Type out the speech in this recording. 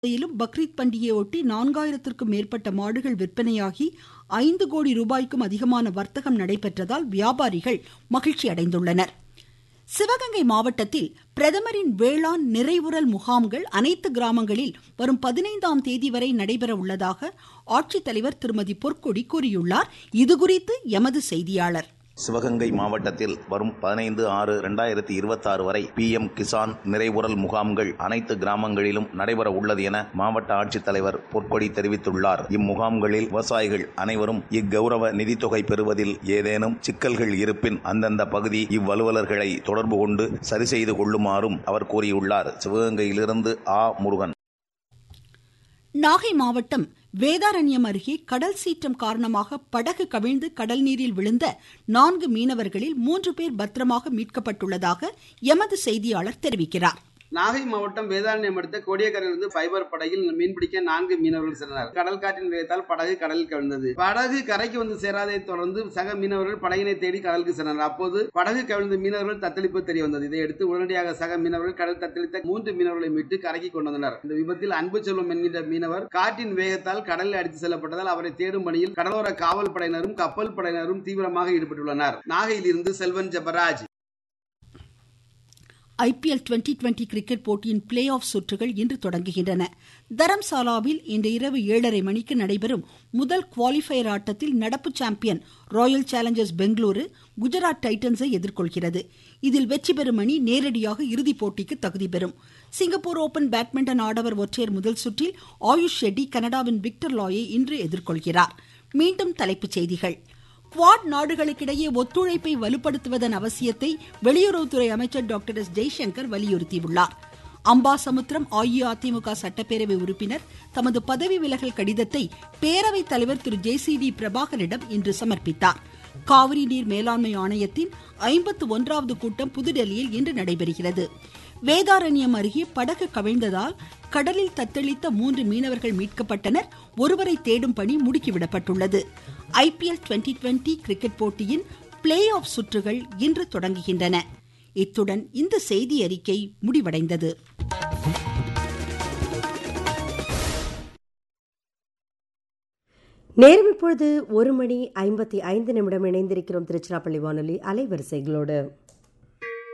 யிலும் பக்ரீத் பண்டிகையையொட்டி நான்காயிரத்திற்கும் மேற்பட்ட மாடுகள் விற்பனையாகி ஐந்து கோடி ரூபாய்க்கும் அதிகமான வர்த்தகம் நடைபெற்றதால் வியாபாரிகள் மகிழ்ச்சி அடைந்துள்ளனர் சிவகங்கை மாவட்டத்தில் பிரதமரின் வேளாண் நிறைவுறல் முகாம்கள் அனைத்து கிராமங்களில் வரும் பதினைந்தாம் தேதி வரை நடைபெற உள்ளதாக ஆட்சித்தலைவர் திருமதி பொற்கொடி கூறியுள்ளார் இதுகுறித்து எமது செய்தியாளர் சிவகங்கை மாவட்டத்தில் வரும் பதினைந்து ஆறு இரண்டாயிரத்தி இருபத்தி ஆறு வரை பி எம் கிசான் நிறைவுறல் முகாம்கள் அனைத்து கிராமங்களிலும் நடைபெற உள்ளது என மாவட்ட ஆட்சித்தலைவர் பொற்கொடி தெரிவித்துள்ளார் இம்முகாம்களில் விவசாயிகள் அனைவரும் இக்கௌரவ நிதித்தொகை பெறுவதில் ஏதேனும் சிக்கல்கள் இருப்பின் அந்தந்த பகுதி இவ்வலுவலர்களை தொடர்பு கொண்டு சரி செய்து கொள்ளுமாறும் அவர் கூறியுள்ளார் சிவகங்கையிலிருந்து ஆ முருகன் நாகை மாவட்டம் வேதாரண்யம் அருகே கடல் சீற்றம் காரணமாக படகு கவிழ்ந்து கடல் நீரில் விழுந்த நான்கு மீனவர்களில் மூன்று பேர் பத்திரமாக மீட்கப்பட்டுள்ளதாக எமது செய்தியாளர் தெரிவிக்கிறார் நாகை மாவட்டம் வேதாரண்யம் அடுத்த கோடியக்கரையிலிருந்து ஃபைபர் படகில் மீன்பிடிக்க நான்கு மீனவர்கள் சென்றனர் கடல் காற்றின் வேகத்தால் படகு கடலில் கவிழ்ந்தது படகு கரைக்கு வந்து சேராதை தொடர்ந்து சக மீனவர்கள் படகினை தேடி கடலுக்கு சென்றனர் அப்போது படகு கவிழ்ந்த மீனவர்கள் தத்தளிப்பு தெரிய வந்தது இதையடுத்து உடனடியாக சக மீனவர்கள் கடல் தத்தளித்த மூன்று மீனவர்களை மீட்டு கரைக்கு கொண்டு வந்தனர் இந்த விபத்தில் அன்பு செல்வம் என்கின்ற மீனவர் காற்றின் வேகத்தால் கடலில் அடித்து செல்லப்பட்டதால் அவரை தேடும் பணியில் கடலோர காவல் படையினரும் கப்பல் படையினரும் தீவிரமாக ஈடுபட்டுள்ளனர் நாகையிலிருந்து Selvan Jebaraj IPL twenty twenty cricket போட்டியின் பிளே ஆஃப் சுற்றுகள் இன்று தொடங்குகின்றன தரம்சாலாவில் இன்று இரவு ஏழரை மணிக்கு நடைபெறும் முதல் குவாலிஃபயர் ஆட்டத்தில் நடப்பு champion Royal Challengers Bengaluru Gujarat டைட்டன்ஸை எதிர்கொள்கிறது இதில் வெற்றி பெறும் அணி நேரடியாக இறுதிப் போட்டிக்கு தகுதி பெறும் சிங்கப்பூர் ஓபன் பேட்மிண்டன் ஆடவர் ஒற்றையர் முதல் சுற்றில் ஆயுஷ் ஷெட்டி கனடாவின் விக்டர் லாயை இன்று எதிர்கொள்கிறார் மீண்டும் தலைப்புச் செய்திகள் குவாட் நாடுகளுக்கிடையே ஒத்துழைப்பை வலுப்படுத்துவதன் அவசியத்தை வெளியுறவுத்துறை அமைச்சர் டாக்டர் எஸ் ஜெய்சங்கர் வலியுறுத்தியுள்ளார் அம்பாசமுத்திரம் அஇஅதிமுக சட்டப்பேரவை உறுப்பினர் தமது பதவி விலகல் கடிதத்தை பேரவைத் தலைவர் திரு ஜே சி டி பிரபாகரிடம் இன்று சமர்ப்பித்தார் காவிரி நீர் மேலாண்மை ஆணையத்தின் ஐம்பத்து ஒன்றாவது கூட்டம் புதுடெல்லியில் இன்று நடைபெறுகிறது வேதாரண்யம் அருகே படகு கவிழ்ந்ததால் கடலில் தத்தளித்த மூன்று மீனவர்கள் மீட்கப்பட்டனர் ஒருவரை தேடும் பணி முடுக்கிவிடப்பட்டுள்ளது ஐபிஎல் டுவெண்டி டுவெண்டி கிரிக்கெட் போட்டியின் பிளே ஆஃப் சுற்றுகள் இன்று தொடங்குகின்றன இத்துடன் இந்த செய்தி அறிக்கை முடிவடைந்தது நேரம் இப்பொழுது ஒரு மணி ஐம்பத்தி ஐந்து நிமிடம் இணைந்திருக்கிறோம் திருச்சிராப்பள்ளி வானொலி அலைவரிசைகளோடு